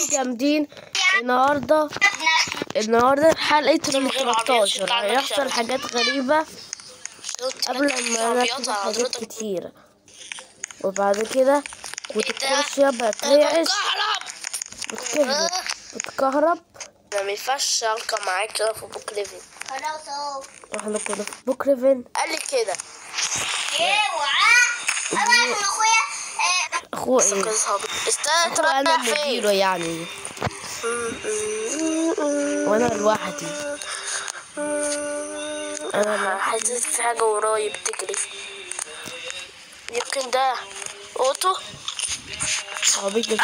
جامدين النهارده النهارده حلقة رقم 13 هيحصل حاجات غريبة قبل ما نحصل حاجات كتيرة وبعد كده وتكرشيا بترعش بتكهرب بتكهرب انا ما ينفعش القى معاك كده في بوك ليفل خلاص اهو واحنا كنا في بوك ريفن قال لي كده اوعى انا من اخويا آه، اخوه ايه كان صحابي استنى انت اخوه انا رايح فين مديره يعني وانا لوحدي انا حسيت في حاجه ورايا بتجري يمكن ده اوتو صحابي جامدين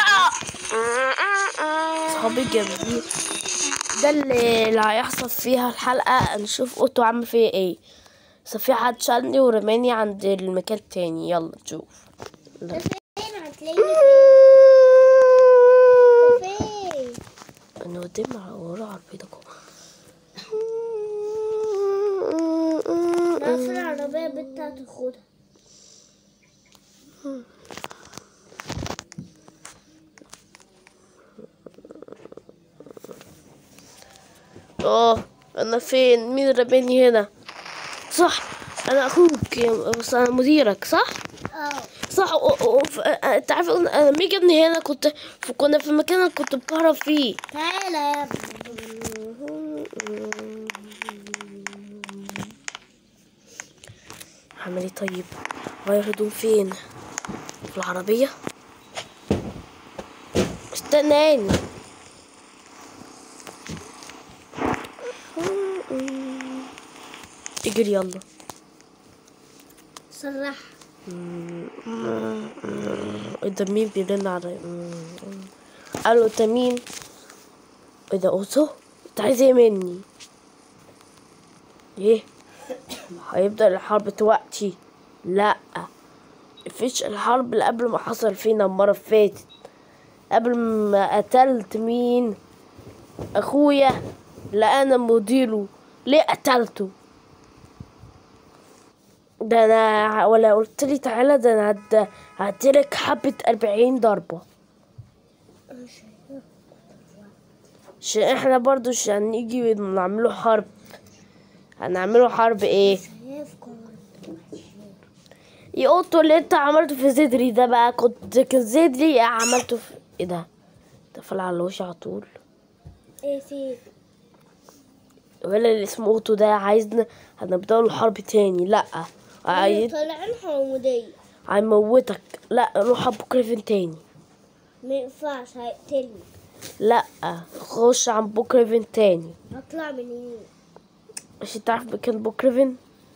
صحابي جامدين ده اللي, اللي هيحصل فيها الحلقة نشوف اوتو عامل فيها ايه بس في حد شالني ورماني عند المكان التاني يلا نشوف فين هتلاقيني فين فين انا قدام على ورا عربية اهو نفس العربية بنت هتاخدها اه انا فين مين رماني هنا صح انا اخوك يا- بس انا مديرك صح اه صح و... و... ف- انت عارف ان انا لما اجي ابني هنا كنت ف- كنا في المكان اللي كنت بهرب فيه تعالى يا ابني هعمل ايه طيب غير هدوم فين في العربية استناني اجري يلا صرح ايه ده مين بيرن على الو انت مين ايه ده اوتو انت عايز ايه مني ايه هيبدأ الحرب دلوقتي لا مفيش الحرب اللي قبل ما حصل فينا المرة اللي فاتت قبل ما قتلت مين اخويا لا انا مديره ليه قتلته ده انا ولا قلت لي تعالى ده انا هد- هديلك حبة أربعين ضربة عشان احنا برضو عشان نيجي نعمله حرب هنعمله حرب ايه شايفكم يا اوتو اللي انت عملته في زدري ده بقى كنت كان زدري عملته في ايه ده ده فل على الوش على طول ايه في ولا اللي اسمه اوتو ده عايزنا هنبدأ له حرب تاني لا عايز طالعين حمودية هيموتك لا روح ابو كريفن تاني ما ينفعش هيقتلني لا خش عن بوكريفن تاني هطلع من يمين مش انت عارف مكان بوكريفن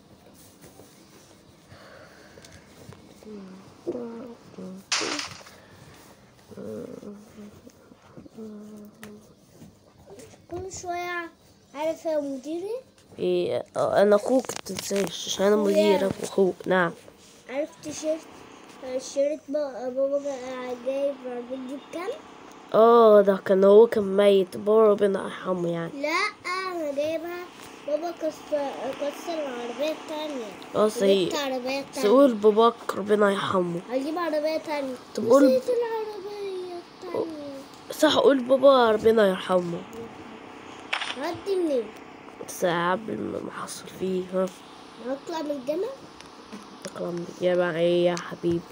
كل شوية عارف يا مديري ايه اه، انا اخوك متنساش عشان انا مديرك واخوك نعم عارف تيشيرت شيرت بابا جا- جايب الفيديو بكام؟ اه ده كان هو كان ميت بابا ربنا يرحمه يعني لا انا جايبها بابا كسر كسر العربية التانية اه صحيح جبت عربية بس تانية قول باباك ربنا يرحمه هجيب عربية تانية طب قول- نسيت العربية التانية صح قول بابا ربنا يرحمه هدي منين؟ بس قبل ما حصل فيه ها هطلع من الجامعة؟ اكرم يا معايا يا حبيبي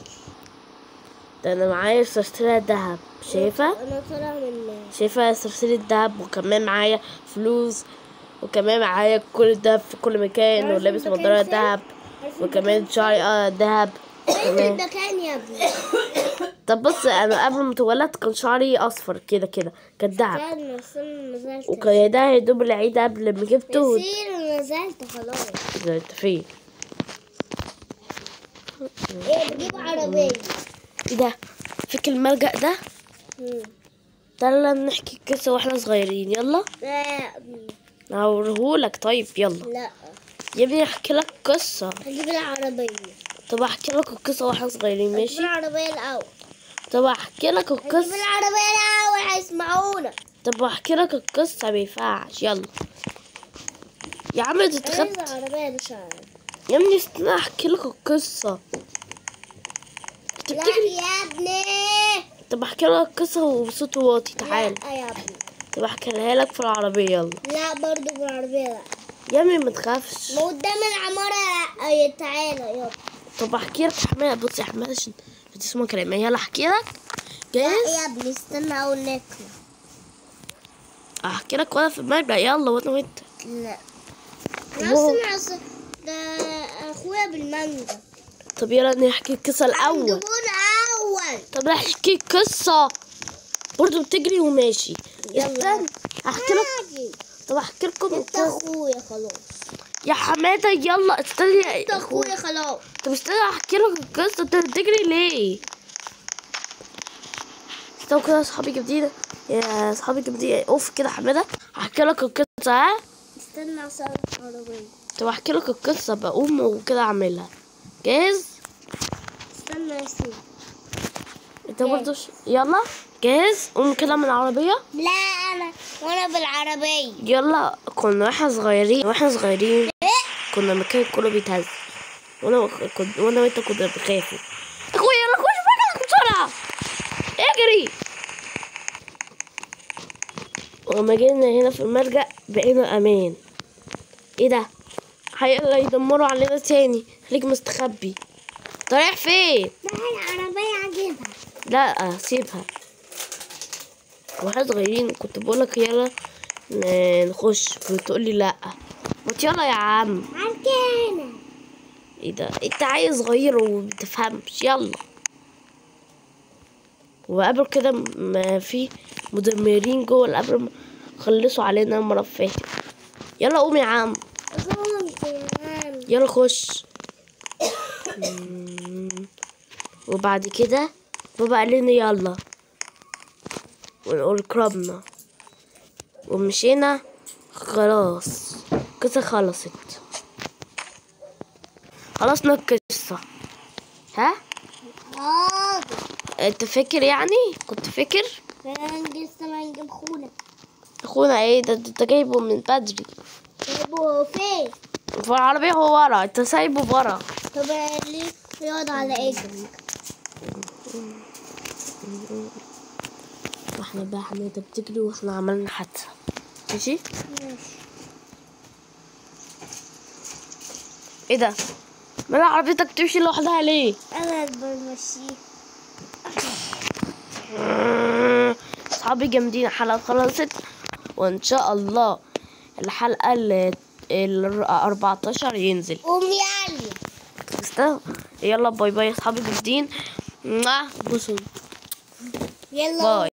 ده انا معايا سلسلة دهب شايفة انا طالع من شايفة سلسلة دهب وكمان معايا فلوس وكمان معايا كل دهب في كل مكان عارف ولابس المكان نضارة فين؟ دهب عارف وكمان شعري اه دهب فين كمان المكان يا ابني؟ طب بص انا قبل ما اتولدت كان شعري اصفر كده كده كان دهب استنى استنى نزلت وكان ده يا دوب العيد قبل ما جبته يصير نزلت خلاص ده انت فين ايه بجيب عربية ايه ده فيك الملجأ ده مم. تعالى نحكي قصة واحنا صغيرين يلا لا هوريهولك طيب يلا لا يا ابني احكي لك قصة هجيب العربية طب احكي لك القصة واحنا صغيرين هجيب ماشي العربية الأول طب احكي لك هجيب القصة العربية الأول هيسمعونا طب احكي لك القصة مينفعش يلا يا عم عايز تتخبط العربية مش عارف يا ابني استنى احكي لك القصة انت لا بتجري يا ابني انت طب احكي لك قصة وبصوت واطي تعال لا يا ابني طب احكيها لك في العربية يلا لا برضو بالعربية لا يا ابني ما تخافش ما قدام العمارة لا أي تعالى يلا طب احكي لك يا حماده بص يا حماده عشان بتسمع كلامي يلا احكي لك لا جاهز يا ابني استنى أقول لك احكي لك وانا في المرجع يلا وانا وانت لا هو- أنا أصلا عص- ده أخويا بالمانجا طب يلا نحكي القصة الأول جبون أول طب نحكي القصة برضه بتجري وماشي يلا. استنى احكي لك عادي. طب احكي لكم أنت القصة أخويا خلاص يا حماده يلا استنى يا أنت أخويا خلاص طب استنى احكي لك القصة انت بتجري ليه استنى كده يا اصحابي جامدين يا اصحابي جامدين اوف كده يا حماده احكي لك القصة ها استنى أصور العربية طب احكي لك القصة بقوم وكده اعملها جاهز استنى يا سيدي انت برضه ش- يلا جاهز قوم كده من العربية لا أنا وأنا بالعربية يلا كنا واحنا صغيرين واحنا صغيرين كنا المكان كله بيتهز وانا كنت وانا وانت كنا بنخافوا اخويا يلا خش بقى بسرعة اجري ولما جينا هنا في الملجأ بقينا امان ايه ده هيلا يدمروا علينا تاني خليك مستخبي انت رايح فين لا العربية عجبها لا سيبها واحنا صغيرين كنت بقولك يلا ن- نخش بتقولي لا ما يلا يا عم عركانة ايه ده انت عيل صغير ومتفهمش يلا وقبل كده ما في مدمرين جوه اللي قبل ما خلصوا علينا المرة اللي فاتت يلا قوم يا عم قمت يا عم يلا خش مم. وبعد كده بابا قال لنا يلا ونقول كربنا ومشينا خلاص القصة خلصت خلصنا القصة ها حاضر انت فاكر يعني كنت فاكر فين لسه ما نجيب خونا اخونا ايه ده ده انت جايبه من بدري جايبه فين في العربية هو ورا انت سايبه ورا طب ليه يقعد على اجري واحنا بقى حميدة بتجري واحنا عملنا حادثة ماشي ماشي ايه ده مال عربيتك تمشي لوحدها ليه انا اللي بمشيه اصحابي جامدين الحلقة خلصت وان شاء الله الحلقة ال ال 14 ينزل قوم يا علي استنى يلا باي باي يا اصحابي جامدين بصوا يلا باي